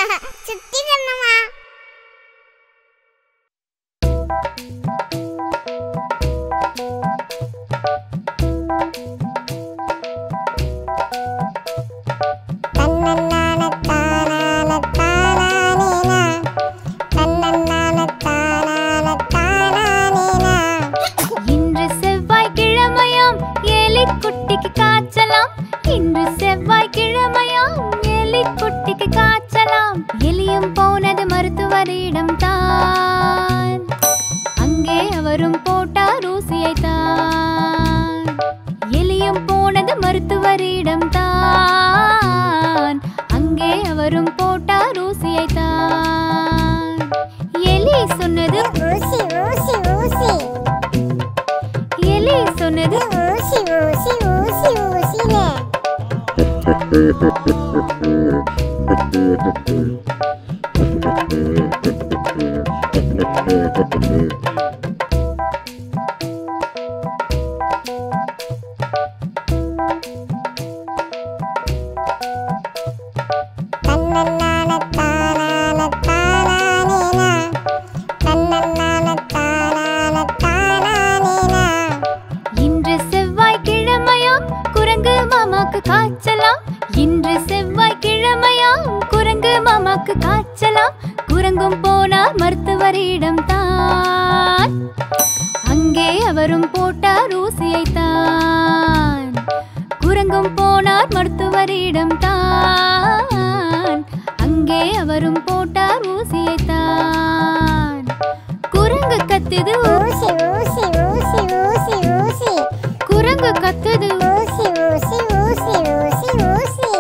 சுத்தி கண்ணம்மா தன்னன்னான தானான தானானேனா தன்னன்னான தானான தானானேனா இன்று செவ்வாய்க்கிழமையாம் எலிக்குட்டிக்கு காய்ச்சலாம் இன்று செவ்வாய்க்கிழமையாம் எலிக்குட்டிக்கு காய்ச்சலாம் எலியும் போனது மருத்துவரிடம் தான் அங்கே அவரும் போட்டார் ஊசியை தான் எலியும் போனது மருத்துவரிடம் தான் அங்கே அவரும் போட்டார் ஊசியை தான் எலி சொன்னது ஊசி ஊசி ஊசி எலி சொன்னது ஊசி ஊசி ஊசி ஊசினே தன்னன்னான தானான தானானேனா தன்னன்னான தானான தானானேனா இன்று செவ்வாய்க்கிழமையாம் குரங்கு மாமாக்கு காய்ச்சலாம் இன்று செவ்வாய்க்கிழமையாம் குரங்கு மாமாக்கு காய்ச்சலாம் குரங்கும் போனார் மருத்துவரிடம் தான் அங்கே அவரும் போட்டார் ஊசியை தான் குரங்கும் போனார் மருத்துவரிடம் தான் அங்கே அவரும் போட்டார் ஊசியை தான் குரங்கு கத்துது ஊசி ஊசி ஊசி ஊசி ஊசி குரங்கு கத்துது ஊசி ஊசி ஊசி ஊசி ஊசி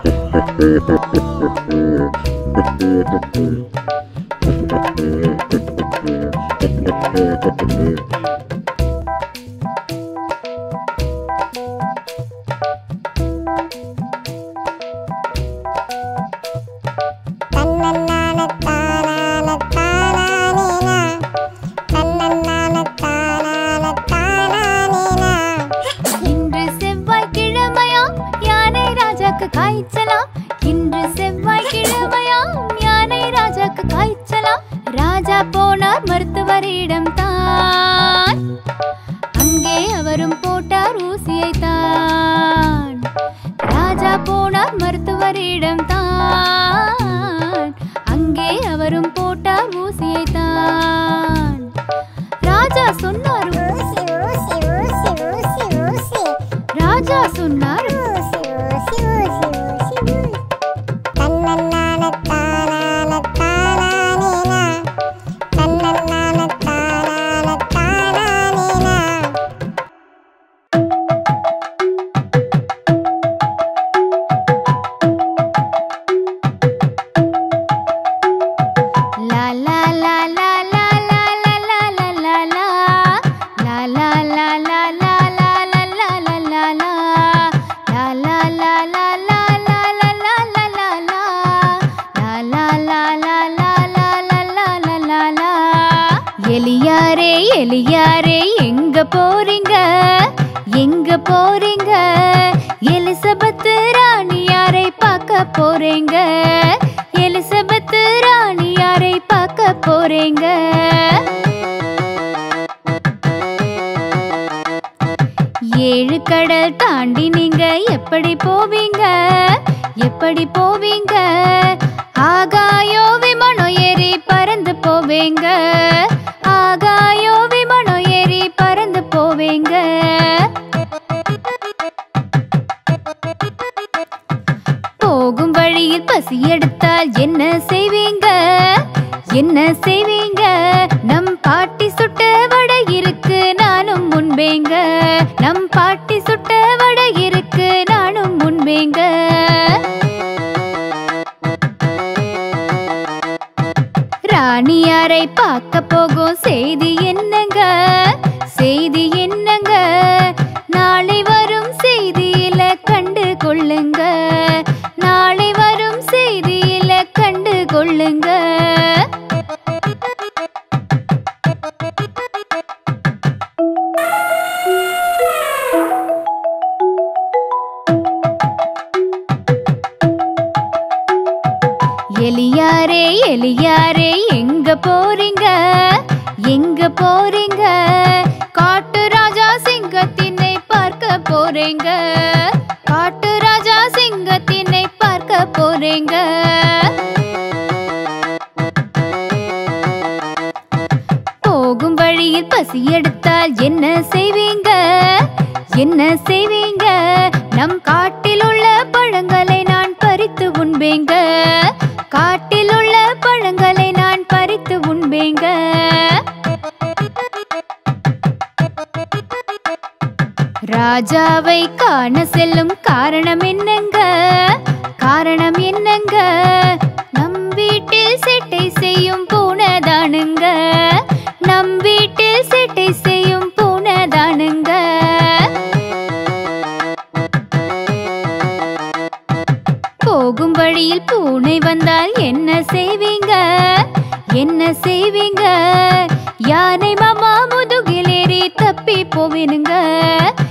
தன்னன்னான தானான தானானேனா தன்னன்னான தானான தானானேனா இன்று செவ்வாய்க்கிழமையாம் யானை ராஜாக்கு காய்ச்சலாம் இன்று செவ்வாய்க்கிழமையாம் யானை ராஜாக்கு காய்ச்சலாம் ராஜா போனார் மருத்துவரிடம் தான் அங்கே அவரும் போட்டார் ஊசியை தான் ராஜா போனார் மருத்துவரிடம் தான் அங்கே அவரும் போட்டார் ஊசியை தான் ராஜா சொன்னார் ஊசி ஊசி ஊசி ஊசி ஊசி ராஜா சொன்னார் ஊசி ஊசி ஊசி ஊசி ஊசி தன்னன்னான தானான தானானேனா தன்னன்னான தானான தானானேனா லா லா லா லா லா லா லா லா லா லா லா. லா லா லா லா லா லா லா லா லா லா லா. லா லா லா லா லா லா லா லா லா லா லா. லா லா லா லா லா லா லா லா லா லா லா. எலியாரே எலியாரே எங்க போறீங்க எங்க போறீங்க எலிசபெத் ராணியாரை பார்க்க போறீங்க எலிசபெத் ராணியாரை பார்க்க போறீங்க ஏழு கடல் தாண்டி நீங்க எப்படி போவீங்க எப்படி போவீங்க ஆகாயோ விமானம் ஏறி பறந்து போவீங்க ஆகாயோ விமானம் ஏறி பறந்து போவீங்க போகும் வழியில் பசி எடுத்தால் என்ன செய்வீங்க என்ன செய்வீங்க நம் பாட்டி சுட்ட வடை இருக்கு நானும் முன்பேங்க நம் பாட்டி சுட்ட வடை இருக்கு நானும் முன்பேங்க ராணியாரை பார்க்க போகும் செய்தி என்னங்க செய்தி என்னங்க நாளை வரும் செய்தியில கண்டு கொள்ளுங்க நாளை வரும் செய்தியில கண்டு கொள்ளுங்க எலியாரே எலியாரே எங்க போறீங்க எங்க போறீங்க காட்டு ராஜா சிங்கத்தினை பார்க்க போறீங்க காட்டு ராஜா சிங்கத்தினை பார்க்க போறீங்க போகும் வழியில் பசி எடுத்தால் என்ன செய்வீங்க என்ன செய்வீங்க நம் காட்டில் உள்ள பழங்களை நான் பறித்து உண்பேங்க காட்டில் உள்ள பழங்களை நான் பறித்து உண்பேங்க ராஜாவை காண செல்லும் காரணம் என்னங்க காரணம் என்னங்க நம் வீட்டில் செட்டை செய்யும் பூனைதானுங்க நம் வீட்டில் செட்டை செய்யும் பூனைதானுங்க போகும் வழியில் பூனை வந்தால் என்ன செய்வீங்க என்ன செய்வீங்க யானை மாமா முதுகில் ஏறி தப்பி போவினுங்க